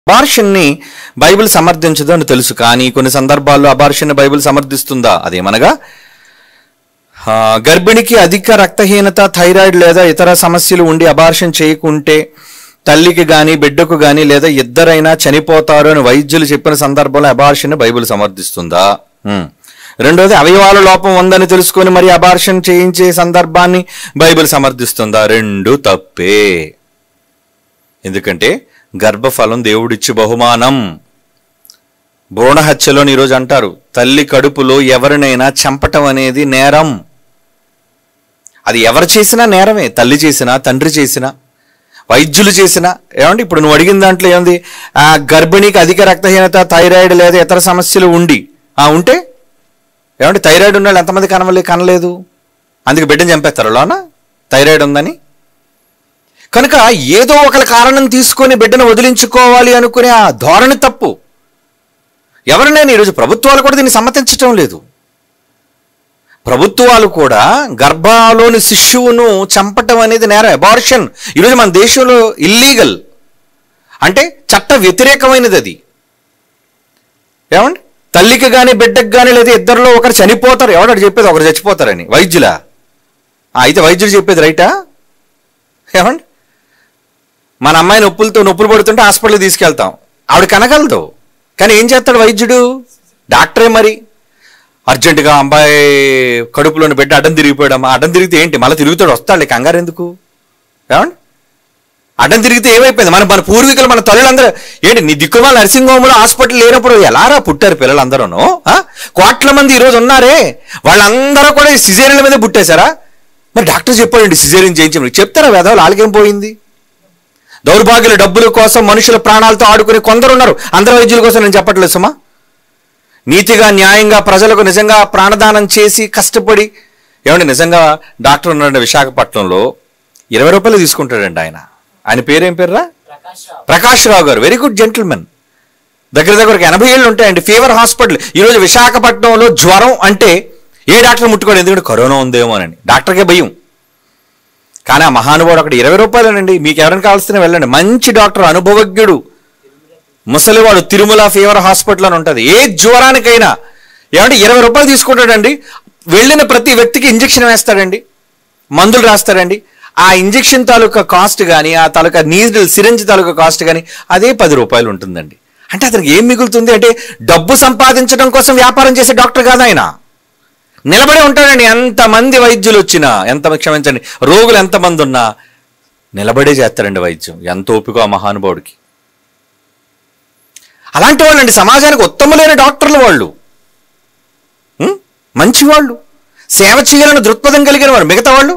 అబార్షన్ని Bible సమర్థించదు అని తెలుసు కానీ కొన్ని సందర్భాల్లో అబార్షన్ని బైబిల్ సమర్థిస్తుందా అదేమనగా ఆ, గర్భిణికి అధిక రక్తహీనత థైరాయిడ్ లేదా ఇతర సమస్యలు ఉండి అబార్షన్ చేయకుంటే తల్లికి గాని బిడ్డకు గాని లేదా ఇద్దరైనా చనిపోతారు అని వైద్యులు చెప్పిన సందర్భంలో అబార్షన్ బైబిల్ సమర్థిస్తుందా ఉమ్. రెండోది అవయవాల లోపం ఉందని తెలుసుకొని మరి అబార్షన్ చేయించే సందర్భాన్ని బైబిల్ సమర్థిస్తుందా రెండు తప్పే ఎందుకంటే గర్భఫలం దేవుడిచ్చి బహుమానం భ్రూణ హత్యలోని ఈరోజు అంటారు తల్లి కడుపులో ఎవరినైనా చంపటం అనేది నేరం అది ఎవరు చేసినా నేరమే తల్లి చేసినా తండ్రి చేసినా వైద్యులు చేసినా ఏమండి ఇప్పుడు నువ్వు అడిగిన దాంట్లో ఏముంది ఆ గర్భిణికి అధిక రక్తహీనత థైరాయిడ్ లేదా ఇతర సమస్యలు ఉండి ఆ ఉంటే ఏమంటే థైరాయిడ్ ఉన్న వాళ్ళు ఎంతమంది కనవలే కనలేదు అందుకే బిడ్డను చంపేస్తారు లోన థైరాయిడ్ ఉందని కనుక ఏదో ఒకరి కారణం తీసుకొని బిడ్డను వదిలించుకోవాలి అనుకునే ఆ ధోరణి తప్పు ఎవరినైనా ఈరోజు ప్రభుత్వాలు కూడా దీన్ని సమ్మతించటం లేదు ప్రభుత్వాలు కూడా గర్భంలోని శిశువును చంపటం అనేది నేరం అబార్షన్ ఈరోజు మన దేశంలో ఇల్లీగల్ అంటే చట్ట వ్యతిరేకమైనది అది ఏమండి తల్లికి కానీ బిడ్డకి కానీ లేదా ఇద్దరిలో ఒకరు చనిపోతారు ఎవడాడు చెప్పేది ఒకరు చచ్చిపోతారని వైద్యులా ఆ, అయితే వైద్యుడు చెప్పేది రైటా ఏమండి మన అమ్మాయి నొప్పులతో నొప్పులు పడుతుంటే హాస్పిటల్కి తీసుకెళ్తాం ఆవిడ కనగలదు కానీ ఏం చేస్తాడు వైద్యుడు డాక్టరే మరి అర్జెంటుగా అమ్మాయి కడుపులోని బిడ్డ అడ్డం తిరిగిపోయాడు ఆ అడ్డం తిరిగితే ఏంటి మళ్ళీ తిరుగుతాడు వస్తాడు కంగారు ఎందుకు ఏమండి అడ్డం తిరిగితే ఏమైపోయింది మన మన పూర్వీకులు మన తల్లులందరూ ఏంటి నీ దిక్కుమాల నర్సింగ్ హోమ్లో హాస్పిటల్ లేనప్పుడు ఎలారా పుట్టారు పిల్లలందరూను ఆ? కోట్ల మంది ఈరోజు ఉన్నారే వాళ్ళందరూ కూడా సిజేరియన్ల మీద పుట్టేశారా మరి డాక్టర్ చెప్పాడండి సిజేరియన్ చేయించమని చెప్తారా వేదవాళ్ళు వాళ్ళకేం పోయింది దౌర్భాగ్యుల డబ్బుల కోసం మనుషుల ప్రాణాలతో ఆడుకునే కొందరు ఉన్నారు అందరు వైద్యుల కోసం నేను చెప్పట్లేదు సుమా నీతిగా న్యాయంగా ప్రజలకు నిజంగా ప్రాణదానం చేసి కష్టపడి ఏమండి నిజంగా డాక్టర్ ఉన్నాడు విశాఖపట్నంలో ఇరవై రూపాయలు తీసుకుంటాడండి ఆయన ఆయన పేరేం పేర్రా ప్రకాష్ రావు గారు వెరీ గుడ్ జెంటిల్మెన్ దగ్గర దగ్గరకు ఎనభై ఏళ్ళు ఉంటాయండి ఫీవర్ హాస్పిటల్ ఈరోజు విశాఖపట్నంలో జ్వరం అంటే ఏ డాక్టర్ ముట్టుకోడు ఎందుకంటే కరోనా ఉందేమో అని డాక్టర్కే భయం కానీ ఆ మహానుభావుడు అక్కడ ఇరవై రూపాయలేనండి మీకు ఎవరైనా కావాల్సిన వెళ్ళండి మంచి డాక్టర్ అనుభవజ్ఞుడు ముసలివాడు తిరుమల ఫీవర్ హాస్పిటల్ అని ఉంటుంది ఏ జ్వరానికైనా ఏమంటే ఇరవై రూపాయలు తీసుకుంటాడండి వెళ్ళిన ప్రతి వ్యక్తికి ఇంజెక్షన్ వేస్తాడండి మందులు రాస్తాడండి ఆ ఇంజెక్షన్ తాలూకా కాస్ట్ కానీ ఆ తాలూకా నీడిల్ సిరంజ్ తాలూకా కాస్ట్ కానీ అదే పది రూపాయలు ఉంటుందండి అంటే అతనికి ఏం మిగులుతుంది అంటే డబ్బు సంపాదించడం కోసం వ్యాపారం చేసే డాక్టర్ కాదు ఆయన నిలబడి ఉంటాడండి ఎంతమంది వైద్యులు వచ్చినా ఎంత క్షమించండి రోగులు ఎంతమంది ఉన్నా నిలబడే చేస్తారండి వైద్యం ఎంత ఓపిక ఆ మహానుభావుడికి అలాంటి వాళ్ళండి సమాజానికి ఉత్తములైన డాక్టర్లు వాళ్ళు ఉం? మంచి వాళ్ళు సేవ చేయాలని దృక్పథం కలిగిన వారు మిగతా వాళ్ళు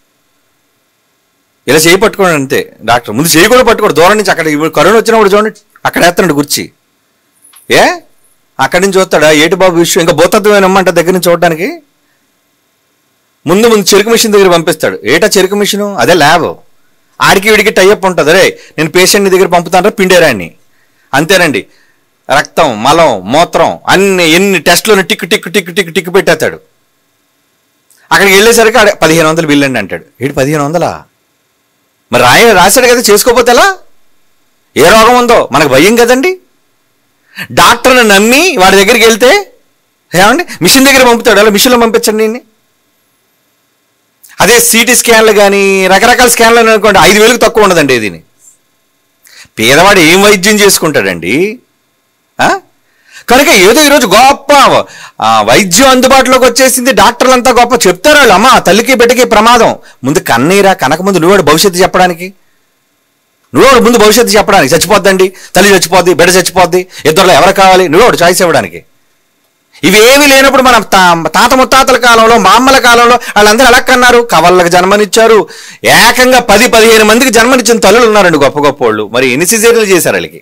ఇలా చేయి పట్టుకోండి అంతే డాక్టర్ ముందు చేయి కూడా పట్టుకోడు దూరం నుంచి అక్కడ ఇప్పుడు కరోనా వచ్చినప్పుడు చూడండి అక్కడ వేస్తాడు కుర్చీ ఏ అక్కడి నుంచి చూస్తాడా ఏటి బాబు విషయం ఇంకా భూతత్వమైన అమ్మంట దగ్గర నుంచి చూడడానికి ముందు ముందు చెరుకు మిషన్ దగ్గర పంపిస్తాడు ఏటా చెరుకు మిషన్ అదే ల్యాబ్ ఆడికి వీడికి టైఅప్ ఉంటుంది అరే నేను పేషెంట్ దగ్గర పంపుతాను పిండేరాన్ని అంతేనండి రక్తం మలం మూత్రం అన్ని ఎన్ని టెస్టులను tick tick tick tick tick పెట్టేస్తాడు అక్కడికి వెళ్ళేసరికి ఆడ పదిహేను వందలు బిల్ అండి అంటాడు ఏంటి పదిహేను వందలా మరి రాయ రాశాడు కదా చేసుకోపోతే ఎలా ఏ రోగం ఉందో మనకు భయం కదండి డాక్టర్ని నమ్మి వాడి దగ్గరికి వెళ్తే ఏమండి మిషన్ దగ్గర పంపుతాడు అలా మిషన్లో పంపించండి ఈయన్ని. అదే సిటీ స్కాన్లు కానీ రకరకాల స్కాన్లు అనుకోండి ఐదు వేలకు తక్కువ ఉండదండి దీని పేదవాడు ఏం వైద్యం చేసుకుంటాడండి ఆ? కనుక ఏదో ఈరోజు గొప్ప ఆ, వైద్యం అందుబాటులోకి వచ్చేసింది డాక్టర్లంతా గొప్ప చెప్తారు వాళ్ళు అమ్మా తల్లికి బిడ్డకి ప్రమాదం ముందు కన్నీరా కనక ముందు నువ్వాడు భవిష్యత్తు చెప్పడానికి నువ్వాడు ముందు భవిష్యత్తు చెప్పడానికి చచ్చిపోద్దండి తల్లి చచ్చిపోద్ది బిడ్డ చచ్చిపోద్ది ఇద్దరులో ఎవరు కావాలి నువ్వాడు చాయిస్ ఇవ్వడానికి ఇవేమీ లేనప్పుడు మన తా- తాత ముత్తాతల కాలంలో మా అమ్మల కాలంలో వాళ్ళందరూ ఎలా కన్నారు కవళ్ళకు జన్మనిచ్చారు ఏకంగా పది పదిహేను మందికి జన్మనిచ్చిన తల్లులు ఉన్నారండి గొప్ప గొప్ప వాళ్ళు మరి ఎన్ని సిజేరియన్లు చేశారు వాళ్ళకి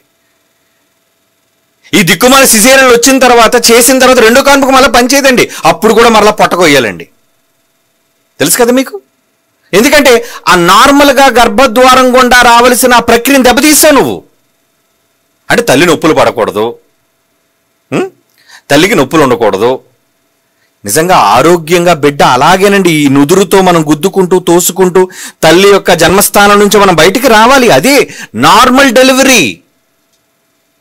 ఈ దిక్కుమాల సిజేరియన్లు వచ్చిన తర్వాత చేసిన తర్వాత రెండో కాన్పుకు మళ్ళీ పనిచేయదండి అప్పుడు కూడా మరలా పొట్టకొయ్యాలండి తెలుసు కదా మీకు ఎందుకంటే ఆ నార్మల్గా గర్భద్వారం గుండా రావలసిన ఆ ప్రక్రియను దెబ్బతీస్తావు నువ్వు అంటే తల్లి నొప్పులు పడకూడదు ఉం? తల్లికి నొప్పులు ఉండకూడదు నిజంగా ఆరోగ్యంగా బిడ్డ అలాగేనండి ఈ నుదురుతో మనం గుద్దుకుంటూ తోసుకుంటూ తల్లి యొక్క జన్మస్థానం నుంచి మనం బయటికి రావాలి అదే నార్మల్ డెలివరీ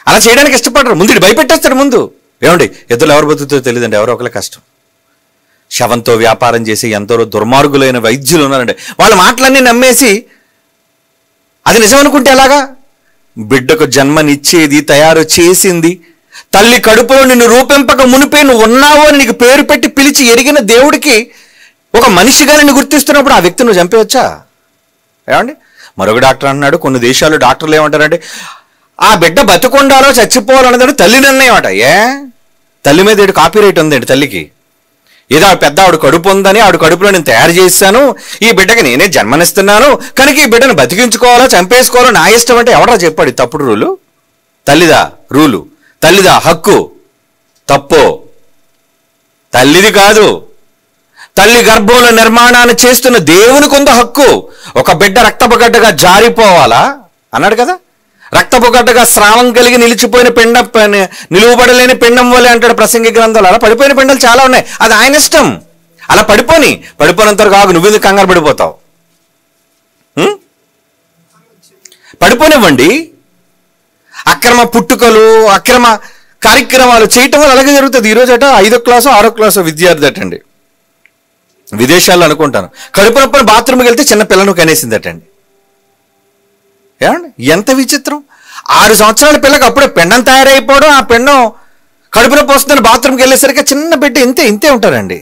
అలా చేయడానికి ఇష్టపడరు ముందు ఇటు భయపెట్టేస్తాడు ముందు ఏమండి ఇద్దరు ఎవరు బతుకుతో తెలియదండి ఎవరో ఒకరి కష్టం శవంతో వ్యాపారం చేసి ఎందరో దుర్మార్గులైన వైద్యులు ఉన్నారండి వాళ్ళ మాటలన్నీ నమ్మేసి అది నిజం అనుకుంటే ఎలాగా బిడ్డకు జన్మనిచ్చేది తయారు చేసింది తల్లి కడుపులో నిన్ను రూపింపక మునిపే నువ్వు ఉన్నావు అని నీకు పేరు పెట్టి పిలిచి ఎరిగిన దేవుడికి ఒక మనిషిగా నిన్ను గుర్తిస్తున్నప్పుడు ఆ వ్యక్తి నువ్వు చంపేయచ్చా ఏమండి మరొక డాక్టర్ అన్నాడు కొన్ని దేశాల్లో డాక్టర్లు ఏమంటారంటే ఆ బిడ్డ బతుకుండాలో చచ్చిపోవాలన్నదాడు తల్లి నిర్ణయం అట ఏ తల్లి మీద ఏడు కాపీరైట్ ఉందండి తల్లికి ఏదో ఆ పెద్ద ఆవిడ కడుపు ఉందని ఆవిడ కడుపులో నేను తయారు చేశాను ఈ బిడ్డకి నేనే జన్మనిస్తున్నాను కనుక ఈ బిడ్డను బతికించుకోవాలో చంపేసుకోవాలో నా ఇష్టం అంటే ఎవడరా చెప్పాడు ఈ తప్పుడు రూలు తల్లిదా రూలు తల్లిదా హక్కు తప్పు తల్లిది కాదు తల్లి గర్భంలో నిర్మాణాన్ని చేస్తున్న దేవునికి ఉందో హక్కు ఒక బిడ్డ రక్తపుగడ్డగా జారిపోవాలా అన్నాడు కదా రక్తపుగడ్డగా స్రావం కలిగి నిలిచిపోయిన పిండం ప- నిలువబడలేని పిండం వలె అంటాడు ప్రసంగి గ్రంథాలు అలా పడిపోయిన పిండాలు చాలా ఉన్నాయి అది ఆయన ఇష్టం అలా పడిపోని పడిపోయినంత వరకు ఆగు నువ్వు ఎందుకు కంగారు పడిపోతావు ఉం? పడిపోనివ్వండి అక్రమ పుట్టుకలు అక్రమ కార్యక్రమాలు చేయటం వల్ల అలాగే జరుగుతుంది ఈరోజు అట ఐదో క్లాసు ఆరో క్లాసు విద్యార్థి అటండి విదేశాల్లో అనుకుంటాను కడుపు నొప్పని బాత్రూమ్కి వెళ్తే చిన్న పిల్లను కనేసిందటండి ఏమండి ఎంత విచిత్రం ఆరు సంవత్సరాల పిల్లకి అప్పుడే పిండం తయారైపోవడం ఆ పిండం కడుపులో పోస్తుందని బాత్రూమ్కి వెళ్ళేసరికి చిన్న బిడ్డ ఇంతే ఇంతే ఉంటారండి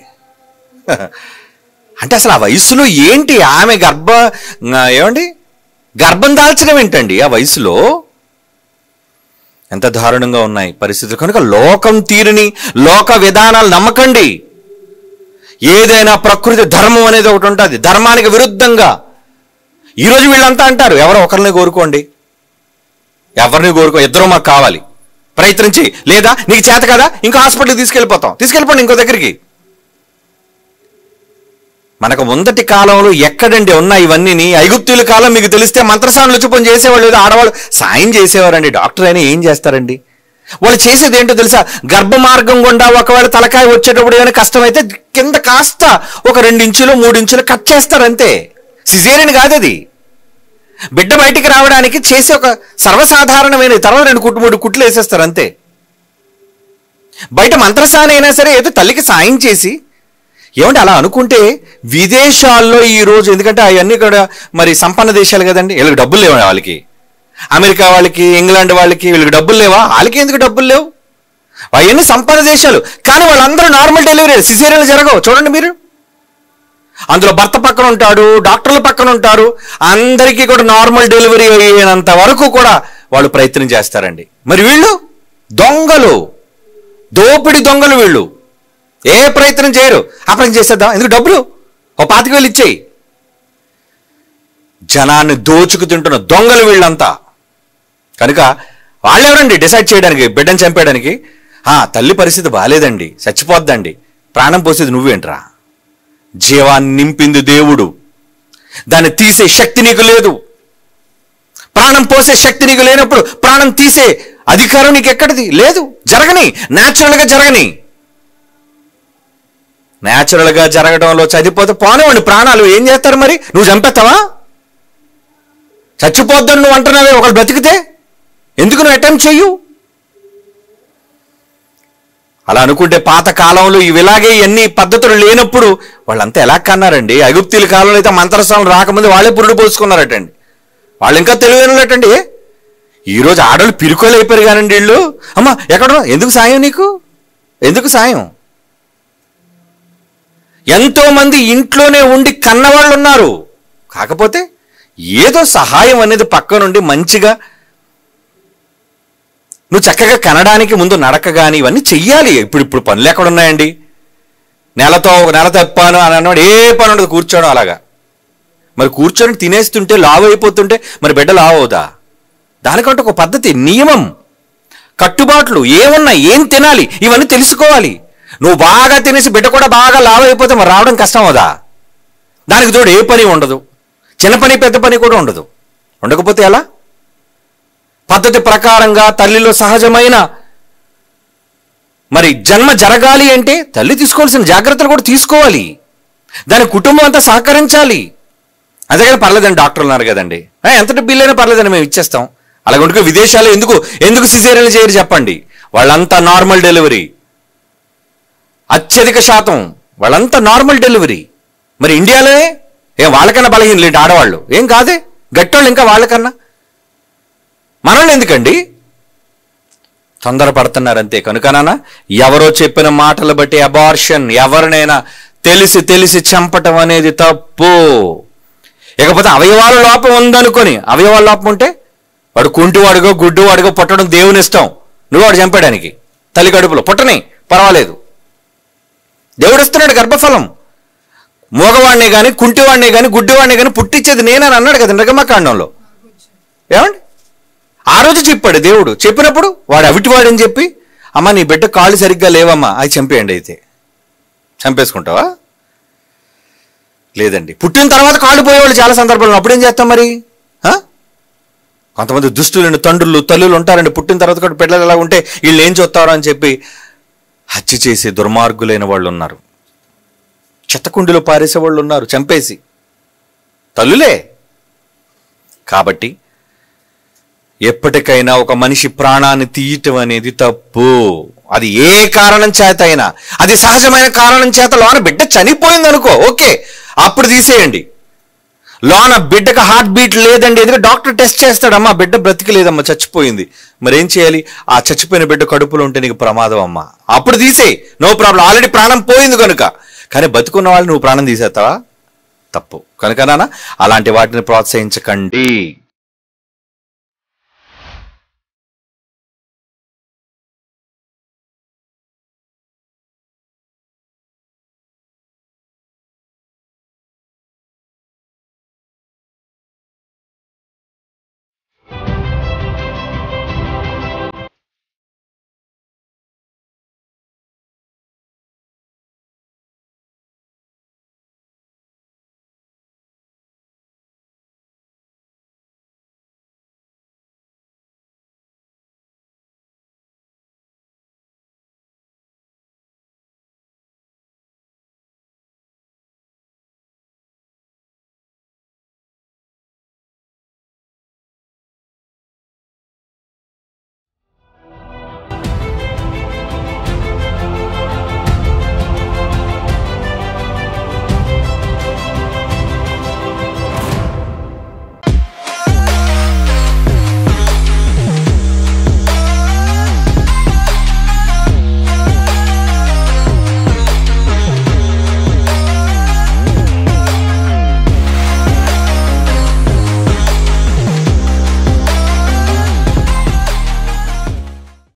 అంటే అసలు ఆ వయసులో ఏంటి ఆమె గర్భ ఆ, ఏమండి గర్భం దాల్చడం ఏంటండి ఆ వయసులో ఎంత దారుణంగా ఉన్నాయి పరిస్థితులు కనుక లోకం తీరుని లోక విధానాలు నమ్మకండి ఏదైనా ప్రకృతి ధర్మం అనేది ఒకటి ఉంటుంది ధర్మానికి విరుద్ధంగా ఈరోజు వీళ్ళంతా అంటారు ఎవరో ఒకరిని కోరుకోండి ఎవరిని కోరుకో ఇద్దరు మాకు కావాలి ప్రయత్నించి లేదా నీకు చేత కదా ఇంకో హాస్పిటల్కి తీసుకెళ్ళిపోతాం తీసుకెళ్ళిపోండి ఇంకో దగ్గరికి మనకు ముందటి కాలంలో ఎక్కడండి ఉన్నాయి ఇవన్నీ ఐగుప్తుల కాలం మీకు తెలిస్తే మంత్రసానులు చూపం చేసేవాళ్ళు ఏదో ఆడవాళ్ళు సాయం చేసేవారండి డాక్టర్ అయినా ఏం చేస్తారండి వాళ్ళు చేసేది ఏంటో తెలుసా గర్భ మార్గం గుండా ఒకవేళ తలకాయ వచ్చేటప్పుడు ఏమైనా కష్టమైతే కింద కాస్త ఒక రెండు ఇంచులు మూడు ఇంచులు కట్ చేస్తారు అంతే సిజేరియన్ కాదు అది బిడ్డ బయటికి రావడానికి చేసే ఒక సర్వసాధారణమైన తర్వాత రెండు కుట్టు మూడు కుట్లు వేసేస్తారు అంతే బయట మంత్రసాని అయినా సరే ఏదో తల్లికి సాయం చేసి ఏమంటే అలా అనుకుంటే విదేశాల్లో ఈ రోజు ఎందుకంటే అవన్నీ కూడా మరి సంపన్న దేశాలు కదండి వీళ్ళకి డబ్బులు లేవా వాళ్ళకి అమెరికా వాళ్ళకి ఇంగ్లాండ్ వాళ్ళకి వీళ్ళకి డబ్బులు లేవా వాళ్ళకి ఎందుకు డబ్బులు లేవు అవన్నీ సంపన్న దేశాలు కానీ వాళ్ళందరూ నార్మల్ డెలివరీ సిసేరియన్లు జరగవు చూడండి మీరు అందులో భర్త పక్కన ఉంటాడు డాక్టర్ల పక్కన ఉంటారు అందరికీ కూడా నార్మల్ డెలివరీ అయ్యేంత వరకు కూడా వాళ్ళు ప్రయత్నం చేస్తారండి మరి వీళ్ళు దొంగలు దోపిడి దొంగలు వీళ్ళు ఏ ప్రయత్నం చేయరు ఆ ప్రయత్నం చేసేద్దాం ఎందుకు డబ్బులు ఓ పాతిక వేలు ఇచ్చేయి జనాన్ని దోచుకు తింటున్న దొంగలు వీళ్ళంతా కనుక వాళ్ళెవరండి డిసైడ్ చేయడానికి బిడ్డను చంపేయడానికి ఆ తల్లి పరిస్థితి బాగాలేదండి చచ్చిపోద్దండి ప్రాణం పోసేది నువ్వేంట్రా జీవాన్ని నింపింది దేవుడు దాన్ని తీసే శక్తి నీకు లేదు ప్రాణం పోసే శక్తి నీకు లేనప్పుడు ప్రాణం తీసే అధికారం నీకు ఎక్కడిది లేదు జరగని న్యాచురల్గా జరగని న్యాచురల్గా జరగడంలో చనిపోతే పోనివ్వండి ప్రాణాలు ఏం చేస్తారు మరి నువ్వు చంపేస్తావా చచ్చిపోద్దని నువ్వు అంటున్నావే ఒకళ్ళు బ్రతికితే ఎందుకు నువ్వు అటెంప్ట్ చెయ్యు అలా అనుకుంటే పాత కాలంలో ఇవి ఇలాగే ఎన్ని పద్ధతులు లేనప్పుడు వాళ్ళంతా ఎలా కన్నారండి అగుప్తీల కాలంలో అయితే మంత్రస్వాములు రాకముందు వాళ్ళే పురుడు పోసుకున్నారటండి వాళ్ళు ఇంకా తెలివైనటండి ఈరోజు ఆడవాళ్ళు పిరుకోలు అయిపోయారు కానండి వీళ్ళు అమ్మా ఎక్కడ ఎందుకు సాయం నీకు ఎందుకు సాయం ఎంతో మంది ఇంట్లోనే ఉండి కన్నవాళ్ళు ఉన్నారు కాకపోతే ఏదో సహాయం అనేది పక్క నుండి మంచిగా నువ్వు చక్కగా కనడానికి ముందు నడక కానీ ఇవన్నీ చెయ్యాలి ఇప్పుడు ఇప్పుడు పనులు ఎక్కడ ఉన్నాయండి నెలతో ఒక నెల తప్పాను అని అన్నవాడు ఏ పని ఉండదు కూర్చోవడం అలాగా మరి కూర్చొని తినేస్తుంటే లావు అయిపోతుంటే మరి బిడ్డ లావు అవుదా దానికంటే ఒక పద్ధతి నియమం కట్టుబాట్లు ఏమున్నాయి ఏం తినాలి ఇవన్నీ తెలుసుకోవాలి నువ్వు బాగా తినేసి బిడ్డ కూడా బాగా లావు అయిపోతే మరి రావడం కష్టం అవుదా దానికి తోడు ఏ పని ఉండదు చిన్న పని పెద్ద పని కూడా ఉండదు ఉండకపోతే ఎలా పద్ధతి ప్రకారంగా తల్లిలో సహజమైన మరి జన్మ జరగాలి అంటే తల్లి తీసుకోవాల్సిన జాగ్రత్తలు కూడా తీసుకోవాలి దాని కుటుంబం అంతా సహకరించాలి అదే కదా పర్లేదండి డాక్టర్ ఉన్నారు కదండి "ఆ, ఎంత బిల్ అయినా పర్లేదండి మేము ఇచ్చేస్తాం అలాగ ఉండుకో విదేశాల్లో ఎందుకు ఎందుకు సిజేరియన్లు చేయరు చెప్పండి వాళ్ళంతా నార్మల్ డెలివరీ అత్యధిక శాతం వాళ్ళంతా నార్మల్ డెలివరీ మరి ఇండియాలోనే ఏం వాళ్ళకన్నా బలహీనలేంటి ఆడవాళ్ళు ఏం కాదే గట్టోళ్ళు ఇంకా వాళ్ళకన్నా మనల్ని ఎందుకండి తొందరపడుతున్నారంతే కనుకనా ఎవరో చెప్పిన మాటలు బట్టి అబార్షన్ ఎవరినైనా తెలిసి తెలిసి చంపటం అనేది తప్పు ఇకపోతే అవయవాల లోపం ఉందనుకొని అవయవాల లోపం ఉంటే వాడు కుంటివాడుగో గుడ్డివాడుగో పుట్టడం దేవుని ఇష్టం నువ్వు వాడు చంపడానికి తల్లి కడుపులో పుట్టని పర్వాలేదు దేవుడు ఇస్తున్నాడు గర్భఫలం మూగవాడినే కానీ కుంటివాడినే కానీ గుడ్డివాడినే కానీ పుట్టించేది నేనని అన్నాడు కదా నిర్గమకాండంలో ఏమండి ఆ రోజు చెప్పాడు దేవుడు చెప్పినప్పుడు వాడు అవిటివాడని చెప్పి అమ్మ నీ బిడ్డ కాళ్ళు సరిగ్గా లేవమ్మా అది చంపేయండి అయితే చంపేసుకుంటావా లేదండి పుట్టిన తర్వాత కాళ్ళు పోయేవాళ్ళు చాలా సందర్భాలు అప్పుడేం చేస్తాం మరి ఆ? కొంతమంది దుస్తులను తండ్రులు తల్లులు ఉంటారండి పుట్టిన తర్వాత కూడా పిల్లలు ఎలా ఉంటే వీళ్ళు ఏం చూస్తారో అని చెప్పి హత్య చేసే దుర్మార్గులైన వాళ్ళు ఉన్నారు చెత్తకుండిలో పారేసే వాళ్ళు ఉన్నారు చంపేసి తల్లులే కాబట్టి ఎప్పటికైనా ఒక మనిషి ప్రాణాన్ని తీయటం అనేది తప్పు అది ఏ కారణం చేత అయినా అది సహజమైన కారణం చేత లోన బిడ్డ చనిపోయింది అనుకో ఓకే అప్పుడు తీసేయండి లోన బిడ్డకు హార్ట్ బీట్ లేదండి ఎందుకంటే డాక్టర్ టెస్ట్ చేస్తాడమ్మా బిడ్డ బ్రతికలేదమ్మా చచ్చిపోయింది మరి ఏం చేయాలి ఆ చచ్చిపోయిన బిడ్డ కడుపులో ఉంటే నీకు ప్రమాదం అమ్మా అప్పుడు తీసేయి నో ప్రాబ్లం ఆల్రెడీ ప్రాణం పోయింది కనుక కానీ బతుకున్న వాళ్ళు నువ్వు ప్రాణం తీసేస్తావా తప్పు కనుక నాన్న అలాంటి వాటిని ప్రోత్సహించకండి